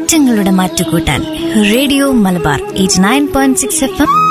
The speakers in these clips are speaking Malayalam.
മാറ്റങ്ങളുടെ മാറ്റുകൂട്ടാൻ radio Malabar eight nine point six F M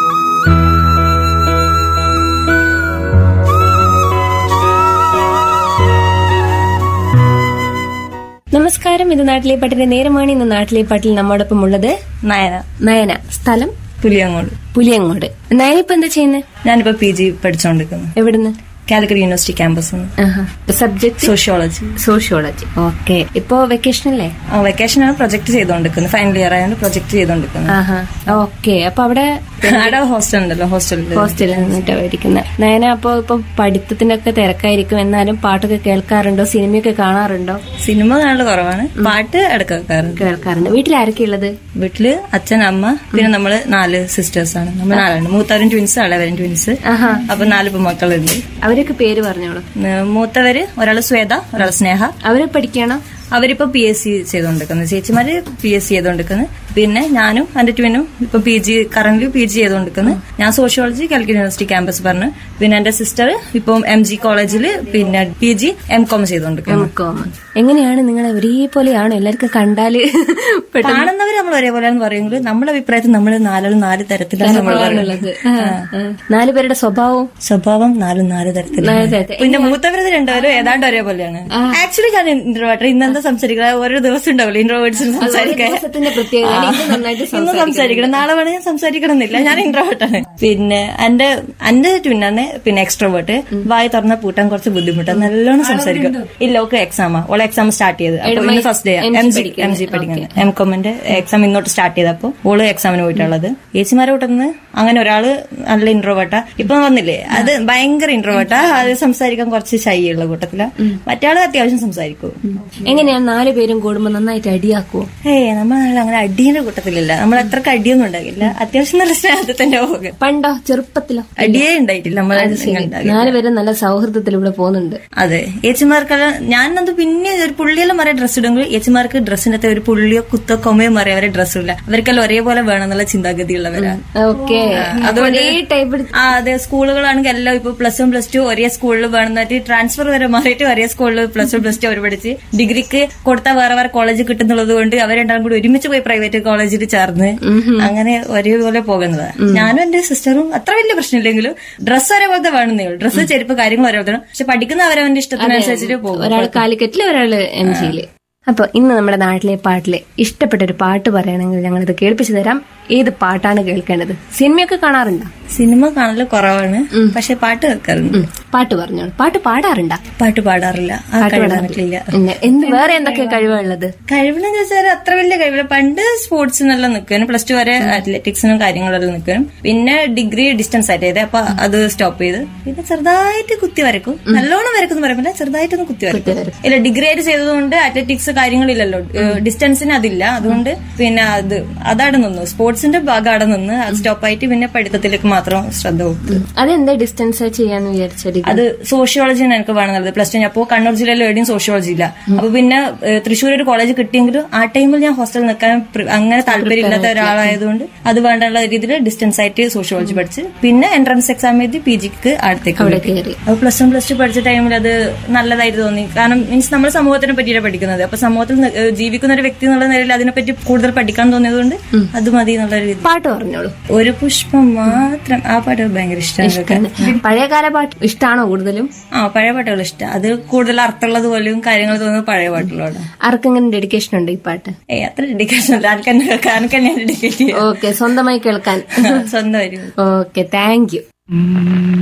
നമസ്കാരം ഇത് നാട്ടിലെ പാട്ടിന്റെ നേരമാണ് ഇന്ന് നാട്ടിലെ പാട്ടിൽ നമ്മോടൊപ്പം ഉള്ളത് നയന നയന സ്ഥലം പുലിയങ്ങോട് പുലിയങ്ങോട് നയന ഇപ്പൊ എന്താ ചെയ്യുന്നത് ഞാനിപ്പോ പി ജി പഠിച്ചുകൊണ്ടിരിക്കുന്നു എവിടുന്ന് Calicut university campus subject sociology sociology okay ഇപ്പൊ വെക്കേഷൻ അല്ലേ വെക്കേഷനാണ് പ്രൊജക്ട് ചെയ്തുകൊണ്ടിരിക്കുന്നത് ഫൈനൽ ഇയർ ആയതുകൊണ്ട് പ്രൊജക്ട് ചെയ്തുകൊണ്ടിരിക്കുന്നത് ആഹാ ഓക്കെ അപ്പൊ അവിടെ അവിടെ ഹോസ്റ്റൽ ഉണ്ടല്ലോ ഹോസ്റ്റലിൽ ഹോസ്റ്റലിൽ നിന്നിട്ട് ഇരിക്കുന്നത് നയന അപ്പൊ ഇപ്പൊ പഠിത്തത്തിനൊക്കെ തിരക്കായിരിക്കും എന്നാലും പാട്ടൊക്കെ കേൾക്കാറുണ്ടോ സിനിമയൊക്കെ കാണാറുണ്ടോ സിനിമ കാണൽ കുറവാണ് പാട്ട് ഇടയ്ക്ക് വെക്കാറുണ്ട് കേൾക്കാറുണ്ട് വീട്ടിൽ ആരൊക്കെ ഉള്ളത് വീട്ടില് അച്ഛൻ അമ്മ പിന്നെ നമ്മള് നാല് സിസ്റ്റേഴ്സ് ആണ് നമ്മൾ നാലുണ്ട് മൂത്തവരും ട്വിൻസ് ഇളവരും ട്വിൻസ് ആഹാ അപ്പൊ നാല് പെൺമക്കളുണ്ട് അവരൊക്കെ പേര് പറഞ്ഞോളൂ ഏഹ് മൂത്തവര് ഒരാള് ശ്വേത ഒരാൾ സ്നേഹ അവര് പഠിക്കണോ അവരിപ്പോ പി എസ് സി ചെയ്തുകൊണ്ടിരിക്കുന്നു ചേച്ചിമാര് പി എസ് സി ചെയ്തുകൊണ്ടിരിക്കുന്നു പിന്നെ ഞാനും എന്റെ ട്വിനും ഇപ്പൊ P G current P G ചെയ്തുകൊണ്ടിരിക്കുന്നു ഞാൻ സോഷ്യോളജി കാലിക്കറ്റ് യൂണിവേഴ്സിറ്റി ക്യാമ്പസ് പറഞ്ഞു പിന്നെ എന്റെ സിസ്റ്റർ ഇപ്പം എം ജി കോളേജിൽ പിന്നെ പി ജി എം കോം ചെയ്തുകൊണ്ടിരിക്കുന്നു എംകോം എങ്ങനെയാണ് നിങ്ങൾ ഒരേപോലെയാണോ എല്ലാവർക്കും കണ്ടാല് പെട്ടെന്ന് കാണുന്നവർ നമ്മൾ ഒരേപോലെയാണെന്ന് പറയുമെങ്കിൽ നമ്മുടെ അഭിപ്രായത്തിൽ നമ്മൾ നാലും നാല് തരത്തിലാണ് നമ്മൾ ഉള്ളത് പറയുന്നത് നാല് പേരുടെ സ്വഭാവവും സ്വഭാവം നാലും നാല് തരത്തിലാണ് നാല് തരത്തിൽ. പിന്നെ മൂത്തവരത് രണ്ടുപേരും ഏതാണ്ട് ഒരേപോലെയാണ് ആക്ച്വലി ഞാൻ ഇൻട്രോവേർട്ടർ ഇന്നെന്താ സംസാരിക്കുന്നത് ഓരോ ദിവസം ഉണ്ടാവില്ല ഇൻട്രോവേർട്സിന് സംസാരിക്കാൻ ദിവസത്തിന്റെ പ്രത്യേകത ഇത് നന്നായിട്ട് ഇന്ന് സംസാരിക്കണം നാളെ വേണേ ഞാൻ സംസാരിക്കണമെന്നില്ല ഞാൻ ഇൻട്രോവേർട്ടാണ് പിന്നെ എന്റെ എന്റെ ട്വിന്നാണ് പിന്നെ എക്സ്ട്രോവേർട്ട് വായി തുറന്ന പൂട്ടാൻ കുറച്ച് ബുദ്ധിമുട്ടാണ് നല്ലോണം സംസാരിക്കും ഇല്ല ഓക്കെ എക്സാമാ ഓളെ എക്സാം സ്റ്റാർട്ട് ചെയ്ത് അപ്പൊ ഇന്ന് first day M G M G പഠിക്കുന്നത് എം കോമിന്റെ എക്സാം ഇന്നോട്ട് സ്റ്റാർട്ട് ചെയ്തപ്പോ ഓള് എക്സാമിന് പോയിട്ടുള്ളത് ചേച്ചിമാരെ കൂട്ടുന്ന അങ്ങനെ ഒരാള് നല്ല ഇൻട്രോവേർട്ടാ ഇപ്പൊ വന്നില്ലേ അത് ഭയങ്കര ഇൻട്രോവേർട്ടാ അത് സംസാരിക്കാൻ കുറച്ച് ശൈ ഉള്ള കൂട്ടത്തില മറ്റാള് അത്യാവശ്യം സംസാരിക്കും എങ്ങനെയാണ് നാല് പേരും കൂടുമ്പോ നന്നായിട്ട് അടിയാക്കുവോ ഏയ് നമ്മൾ അങ്ങനെ അടിയുടെ കൂട്ടത്തിലില്ല നമ്മൾ അത്രക്ക് അടിയൊന്നും ഉണ്ടാകില്ല അത്യാവശ്യം നല്ല സ്നേഹത്തിൽ തന്നെ പോകും പണ്ടോ ചെറുപ്പത്തിലോ അടിയേ ഉണ്ടായിട്ടില്ല നമ്മൾ നാല് പേരും നല്ല സൗഹൃദത്തിൽ ഇവിടെ പോകുന്നുണ്ട് അതെ ഏച്ചിമാർക്കെല്ലാം ഞാനത് പിന്നെ ഒരു പുള്ളിയെല്ലാം മറിയ ഡ്രസ്സ് ഇടുമെങ്കിൽ ഏച്ചിമാർക്ക് ഡ്രസ്സിനകത്ത് ഒരു പുള്ളിയോ കുത്തോ കൊമയോ മറിയ അവരെ ഡ്രസ്സ് ഇല്ല അവർക്കെല്ലാം ഒരേപോലെ വേണമെന്നുള്ള ചിന്താഗതി ഉള്ളവരാ ഓക്കെ അതുകൊണ്ട് ഒരേ ടൈപ്പ് ആ അതെ സ്കൂളുകളാണെങ്കിൽ എല്ലാം ഇപ്പൊ പ്ലസ് വൺ പ്ലസ് ടു ഒരേ സ്കൂളിൽ വേണമെന്നിട്ട് ട്രാൻസ്ഫർ വരെ മാറിയിട്ട് ഒരേ സ്കൂളിൽ പ്ലസ് വൺ പ്ലസ് ടു അവർ പഠിച്ച് ഡിഗ്രിക്ക് കൊടുത്താൽ വേറെ വേറെ കോളേജ് കിട്ടുന്നുള്ളത് കൊണ്ട് അവർ രണ്ടാളും കൂടി ഒരുമിച്ച് പോയി പ്രൈവറ്റ് കോളേജിൽ ചേർന്ന് അങ്ങനെ ഒരേപോലെ പോകുന്നതാ ഞാനും എന്റെ സിസ്റ്ററും അത്ര വലിയ പ്രശ്നമില്ലെങ്കിലും ഡ്രസ്സ് ഒരേപോലത്തെ വേണമെന്നേ ഉള്ളൂ ഡ്രസ്സ് ചെരുപ്പ് കാര്യങ്ങൾ ഒരേപോലത്തെ പക്ഷെ പഠിക്കുന്ന അവരവന്റെ ഇഷ്ടത്തിനനുസരിച്ചിട്ട് പോകും ഒരാൾ കാലിക്കറ്റില് ഒരാള് എം ജിയില് അപ്പൊ ഇന്ന് നമ്മുടെ നാട്ടിലെ പാട്ടിലെ ഇഷ്ടപ്പെട്ട ഒരു പാട്ട് പറയണമെങ്കിൽ ഞങ്ങളിത് കേൾപ്പിച്ചു തരാം ഏത് പാട്ടാണ് കേൾക്കേണ്ടത് സിനിമയൊക്കെ കാണാറുണ്ടോ സിനിമ കാണല് കുറവാണ് പക്ഷെ പാട്ട് കേൾക്കാറുണ്ട് പാട്ട് പറഞ്ഞോളൂ പാട്ട് പാടാറുണ്ടാ പാട്ട് പാടാറില്ല ആ കഴിവില്ല പിന്നെ എന്ത് വേറെ എന്തൊക്കെ കഴിവുള്ളത് കഴിവെന്ന് ചോദിച്ചാൽ അത്ര വലിയ കഴിവില്ല പണ്ട് സ്പോർട്സിനെല്ലാം നിൽക്കാനും പ്ലസ് ടു വരെ അത്ലറ്റിക്സിനും കാര്യങ്ങളെല്ലാം നിൽക്കാനും പിന്നെ ഡിഗ്രി ഡിസ്റ്റൻസ് ആയിട്ട് ചെയ്തേ അപ്പൊ അത് സ്റ്റോപ്പ് ചെയ്ത് പിന്നെ ചെറുതായിട്ട് കുത്തി വരക്കും നല്ലോണം വരക്കും പറയുമ്പോൾ ചെറുതായിട്ടൊന്ന് കുത്തി വരക്കും ഇല്ല ഡിഗ്രി ആയിട്ട് ചെയ്തതുകൊണ്ട് അത്ലറ്റിക്സ് കാര്യങ്ങളില്ലല്ലോ ഡിസ്റ്റൻസിന് അതില്ല അതുകൊണ്ട് പിന്നെ അത് അതവിടെ നിന്നു സ്പോർട്സിന്റെ ഭാഗം അവിടെ നിന്ന് അത് സ്റ്റോപ്പ് ആയിട്ട് പിന്നെ പഠിത്തത്തിലേക്ക് മാത്രം ശ്രദ്ധ കൊടുത്തു അതെന്താ ഡിസ്റ്റൻസ് ചെയ്യാന്ന് വിചാരിച്ചത് അത് സോഷ്യോളജി എനിക്ക് വേണമെന്നുള്ളത് പ്ലസ് ടു അപ്പോ കണ്ണൂർ ജില്ലയിൽ എവിടെയും സോഷ്യോളജി ഇല്ല അപ്പൊ പിന്നെ ഏഹ്, തൃശ്ശൂർ ഒരു കോളേജ് കിട്ടിയെങ്കിലും ആ ടൈമിൽ ഞാൻ ഹോസ്റ്റലിൽ നിൽക്കാൻ പ്ര- അങ്ങനെ താല്പര്യമില്ലാത്ത ഒരാളായതുകൊണ്ട് അത് വേണ്ടുള്ള രീതിയിൽ ഡിസ്റ്റൻസ് ആയിട്ട് സോഷ്യോളജി പഠിച്ച് പിന്നെ എൻട്രൻസ് എക്സാം എഴുതി പി ജിക്ക് അടുത്തേക്ക് അവിടെ കിട്ടി. കയറി അപ്പൊ പ്ലസ് വൺ പ്ലസ് ടു പഠിച്ച ടൈമിൽ അത് നല്ലതായിട്ട് തോന്നി കാരണം മീൻസ് നമ്മൾ സമൂഹത്തിനെ പറ്റിയാണ് പഠിക്കുന്നത് അപ്പൊ സമൂഹത്തിൽ നി- ഏഹ്, ജീവിക്കുന്ന ഒരു വ്യക്തി എന്നുള്ള നിലയിൽ അതിനെപ്പറ്റി കൂടുതൽ പഠിക്കാൻ തോന്നിയതുകൊണ്ട് അത് മതി എന്നുള്ള ഒരു രീതി പാട്ട് പറഞ്ഞോളൂ ഒരു പുഷ്പം മാത്രം ആ പാട്ട് ഭയങ്കര ഇഷ്ടമാണ് പഴയകാല പാട്ട് ഇഷ്ടമാണോ കൂടുതലും ആ പഴയ പാട്ടുകൾ ഇഷ്ടം അത് കൂടുതൽ അർത്ഥമുള്ളത് പോലെയും കാര്യങ്ങൾ തോന്നുന്നത് പഴയ പാട്ടുകളോട് ആർക്കെങ്കിലും ഡെഡിക്കേഷൻ ഉണ്ട് ഈ പാട്ട് ഏ അത്ര ഡെഡിക്കേഷൻ അല്ല ആൾക്ക് തന്നെ കേൾക്കാൻ ആൾക്ക് തന്നെ ഡെഡിക്കേറ്റ് ചെയ്യാം ഓക്കെ സ്വന്തമായി കേൾക്കാൻ സ്വന്തം ഒരു ഓക്കെ താങ്ക് യു